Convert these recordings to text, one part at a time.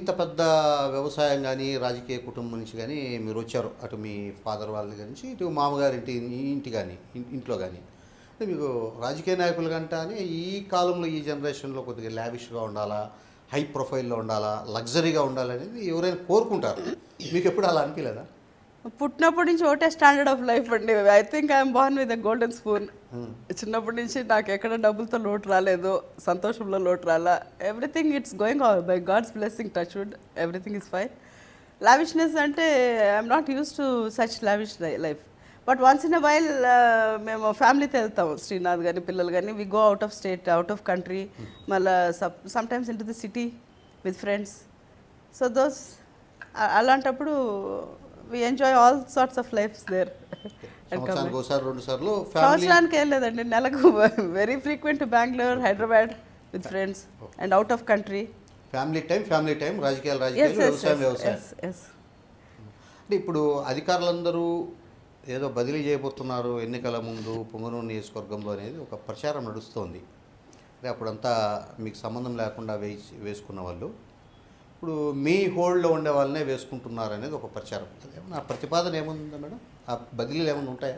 ఇంత పెద్ద వ్యవసాయం కానీ రాజకీయ కుటుంబం నుంచి కానీ మీరు వచ్చారు అటు మీ ఫాదర్ వాళ్ళ దగ్గర నుంచి ఇటు మామగారి ఇంటి ఇంటి కానీ ఇన్- ఇంట్లో కానీ అంటే మీకు రాజకీయ నాయకులు కంటే ఈ కాలంలో ఈ జనరేషన్లో కొద్దిగా లావిష్గా ఉండాలా హై ప్రొఫైల్లో ఉండాలా లగ్జరీగా ఉండాలనేది ఎవరైనా కోరుకుంటారు మీకు ఎప్పుడు అలా అనిపించలేదా పుట్టినప్పటి నుంచి ఒకటే స్టాండర్డ్ ఆఫ్ లైఫ్ అండి I think I'm born with golden spoon చిన్నప్పటి నుంచి నాకు ఎక్కడ డబ్బులతో లోటు రాలేదు సంతోషంలో లోటు రాలా everything it's going by God's blessing touch wood everything is fine lavishness అంటే I'm not use to such lavish life but once in a while మేము ఫ్యామిలీతో వెళ్తాం శ్రీనాథ్ కానీ పిల్లలు కానీ we go out of state out of country మళ్ళీ some times in to the city with friends so those అలాంటప్పుడు we enjoy all sorts of lives there సంవత్సరానికి ఒకసారి రెండు సార్లు ఫ్యామిలీ సంవత్సరానికి ఏం లేదండి నెలకు very frequent Bengaluru Hyderabad with friends and out of country family time family time రాజకీయాలు ఎస్ రాజకీయాలు ఎస్ వ్యవసాయం వ్యవసాయం ఎస్ ఎస్ అంటే ఇప్పుడు అధికారులందరూ ఏదో బదిలీ చేయబోతున్నారు ఎన్నికల ముందు పొంగనూరు నియోజకవర్గంలో అనేది ఒక ప్రచారం నడుస్తోంది అంటే అప్పుడంతా మీకు సంబంధం లేకుండా వేసి వేసుకున్న వాళ్ళు ఇప్పుడు మీ హోల్డ్లో ఉండే వాళ్ళనే వేసుకుంటున్నారు అనేది ఒక ప్రచారం అదేమన్నా ఆ ప్రతిపాదన ఏముందా మేడం ఆ బదిలీలు ఏమైనా ఉంటాయా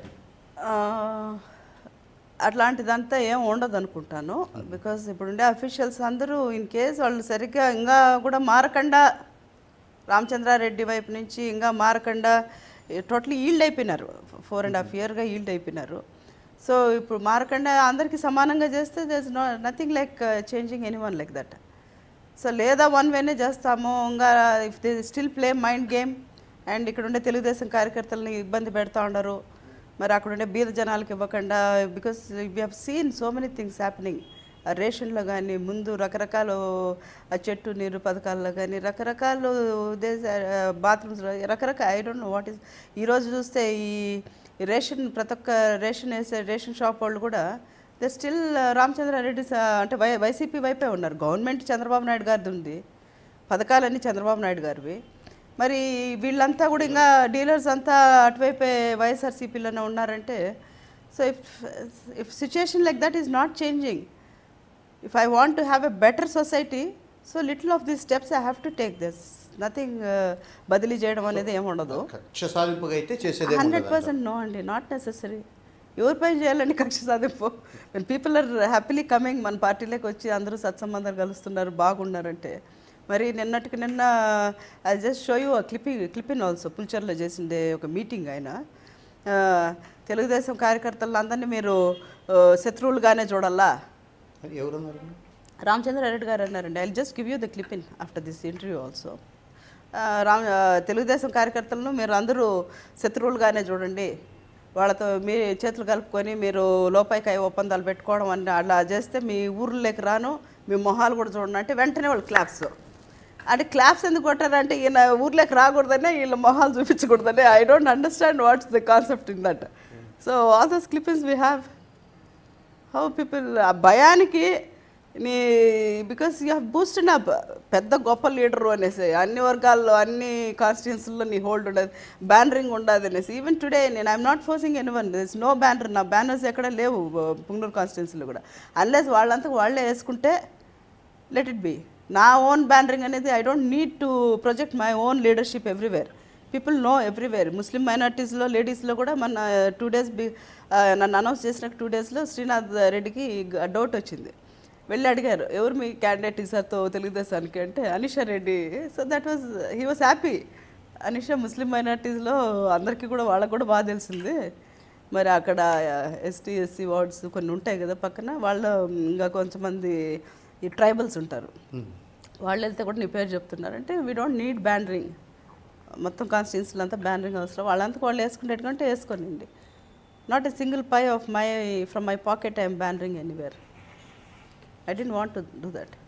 అట్లాంటిదంతా ఏం ఉండదు అనుకుంటాను బికాస్ ఇప్పుడుండే అఫీషియల్స్ అందరూ ఇన్ కేస్ వాళ్ళు సరిగ్గా ఇంకా కూడా మారకుండా రామచంద్రారెడ్డి వైపు నుంచి ఇంకా మారకుండా టోటలీ ఈల్డ్ అయిపోయినారు ఫోర్ అండ్ హాఫ్ ఇయర్గా ఈల్డ్ అయిపోయినారు సో ఇప్పుడు మారకుండా అందరికీ సమానంగా చేస్తే does no nothing like changing any one like that so లేదా వన్ వేనే చేస్తాము ఇంకా if they still play mind game and ఇక్కడ ఉండే తెలుగుదేశం కార్యకర్తలని ఇబ్బంది పెడతా ఉండరు మరి అక్కడ ఉండే బీద జనాలకు ఇవ్వకుండా because we have seen so many things happening రేషన్లో కానీ ముందు రకరకాల ఆ చెట్టు నీరు పథకాల్లో కానీ రకరకాల దేశ బాత్రూమ్స్ రకరకాల I don't know what is ఈరోజు చూస్తే ఈ ఈ రేషన్ ప్రతి ఒక్క రేషన్ వేసే రేషన్ షాప్ వాళ్ళు కూడా దే స్టిల్ రామచంద్రారెడ్డి స- అంటే వై వైసీపీ వైపే ఉన్నారు గవర్నమెంట్ చంద్రబాబు నాయుడు గారిది ఉంది పథకాలన్నీ చంద్రబాబు నాయుడు గారివి మరి వీళ్ళంతా కూడా ఇంకా డీలర్స్ అంతా అటువైపే వైఎస్ఆర్సీపీలోనే ఉన్నారంటే so if if situation like that is not changing if I want to have a better society so little of this steps I have to take this nothing బదిలీ చేయడం అనేది ఏమి ఉండదు కక్ష సాధింపుగా అయితే చేసేదే హండ్రెడ్ పర్సెంట్ నో అండి నాట్ నెసెసరీ ఎవరిపై చేయాలండి కక్ష సాధింపు పీపుల్ ఆర్ హ్యాపీలీ కమింగ్ మన పార్టీలోకి వచ్చి అందరూ సత్సంబంధాలు కలుస్తున్నారు బాగున్నారంటే మరి నిన్నటికి నిన్న ఐ జస్ట్ షో యూ క్లిప్పి క్లిప్పిన్ ఆల్సో పుల్చర్లో చేసిండే ఒక మీటింగ్ ఆయన ఆ, తెలుగుదేశం కార్యకర్తలను అందరినీ మీరు ఆ, శత్రువులుగానే చూడాలా అది ఎవరన్నారు రామచంద్రారెడ్డి గారు అన్నారండి I just give you the clip in after this interview also Ram ఆ, తెలుగుదేశం కార్యకర్తలను మీరు అందరూ శత్రువులుగానే చూడండి వాళ్ళతో మీ చేతులు కలుపుకొని మీరు లోపాయికాయ ఒప్పందాలు పెట్టుకోవడం అని అలా చేస్తే మీ ఊర్లోకి రాను మీ మొహాలు కూడా చూడండి అంటే వెంటనే వాళ్ళు క్లాప్స్ అంటే క్లాప్స్ ఎందుకు కొట్టారంటే ఈయన ఊర్లోకి రాకూడదనే వీళ్ళ మొహాలు చూపించకూడదనే I don't understand what's the concept in that so all those clippings we have how people ఆ భయానికి నీ because you have boosted up పెద్ద గొప్ప లీడరు అనేసి అన్ని వర్గాల్లో అన్ని కాన్స్టిట్యున్సీల్లో నీ హోల్డ్ ఉండదు బ్యానరింగ్ ఉండదు అనేసి ఈవెన్ టుడే నేను I'm not forcing any one this no banner నా బ్యానర్స్ ఎక్కడ లేవు పుంగనూరు కాన్స్టిట్యున్సీలో కూడా అన్లెస్ వాళ్ళంతా వాళ్ళే వేసుకుంటే లెట్ ఇట్ బి నా ఓన్ బ్యానరింగ్ అనేది I don't need to project my own leadership everywhere people no everywhere Muslim మైనార్టీస్లో లేడీస్లో కూడా మన టూ డేస్ బి ఆ, నన్ను అనౌన్స్ చేసిన టూ డేస్లో శ్రీనాథ్ రెడ్డికి డౌట్ వచ్చింది వెళ్ళి అడిగారు ఎవరు మీ క్యాండిడేట్ ఈసారితో తెలుగుదేశానికి అంటే Anisha Reddy so that was he was happy Anisha Muslim మైనార్టీస్లో అందరికీ కూడా వాళ్ళకు కూడా బాగా తెలిసింది మరి అక్కడ ఎస్టీ ఎస్సీ వార్డ్స్ కొన్ని ఉంటాయి కదా పక్కన వాళ్ళ ఇంకా కొంతమంది ఈ ట్రైబల్స్ ఉంటారు వాళ్ళు వెళ్తే కూడా నీ పేరు చెప్తున్నారు అంటే వీ డోంట్ నీడ్ బ్యానరింగ్ మొత్తం కాన్స్టిట్యున్సీలు అంతా బ్యానరింగ్ అవసరం వాళ్ళంతా వాళ్ళు వేసుకునేట్టుకుంటే వేసుకోనండి not a single pie of my from my pocket I'm bannering anywhere I don't want to do that